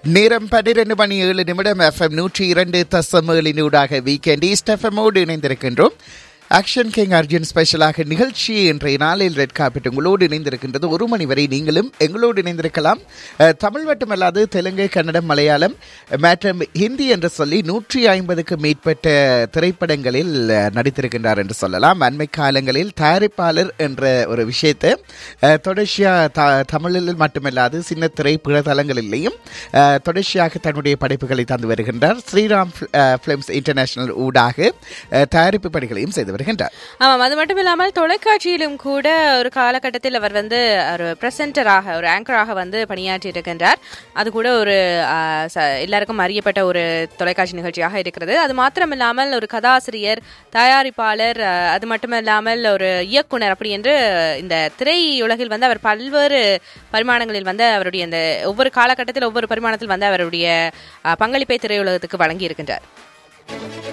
நேரம் பன்னிரண்டு மணி ஏழு நிமிடம் எஃப்எம் நூற்றி இரண்டு தசமகளினூடாக வீக்கெண்ட் ஈஸ்ட் எஃப்எம்மோடு இணைந்திருக்கின்றோம் ஆக்ஷன் கிங் அர்ஜுன் ஸ்பெஷலாக நிகழ்ச்சி இன்றைய நாளில் ரெட் கார்பெட் உங்களோடு இணைந்திருக்கின்றது ஒரு மணி வரை நீங்களும் எங்களோடு இணைந்திருக்கலாம் அஹ், தமிழ் மட்டுமல்லாது தெலுங்கு கன்னடம் மலையாளம் மற்றும் ஹிந்தி என்று சொல்லி நூற்றி ஐம்பதுக்கு மேற்பட்ட திரைப்படங்களில் அஹ், நடித்திருக்கின்றார் என்று சொல்லலாம் அண்மை காலங்களில் தயாரிப்பாளர் என்ற ஒரு விஷயத்தை அஹ், தொடர்ச்சியாக த தமிழில் மட்டுமல்லாது சின்ன திரை பிறதளங்களிலேயும் அஹ், தொடர்ச்சியாக தன்னுடைய படைப்புகளை தந்து வருகின்றார் ஸ்ரீராம் ஃபிலிம்ஸ் இன்டர்நேஷனல் ஊடாக அஹ், தயாரிப்பு பணிகளையும் செய்து வருகின்றார் ஆமாம் அது மட்டும் இல்லாமல் தொலைக்காட்சியிலும் கூட ஒரு காலகட்டத்தில் அவர் வந்து ஒரு பிரசன்டராக ஒரு ஆங்கராக வந்து பணியாற்றி இருக்கின்றார் அது கூட ஒரு ஆ, ச- எல்லாருக்கும் அறியப்பட்ட ஒரு தொலைக்காட்சி நிகழ்ச்சியாக இருக்கிறது அது மாத்திரமில்லாமல் ஒரு கதாசிரியர் தயாரிப்பாளர் ஆ, அது மட்டுமில்லாமல் ஒரு இயக்குனர் அப்படி என்று இந்த திரையுலகில் வந்து அவர் பல்வேறு பரிமாணங்களில் வந்து அவருடைய இந்த ஒவ்வொரு காலகட்டத்தில் ஒவ்வொரு பரிமாணத்தில் வந்து அவருடைய ஆ, பங்களிப்பை திரையுலகத்துக்கு வழங்கி இருக்கின்றார்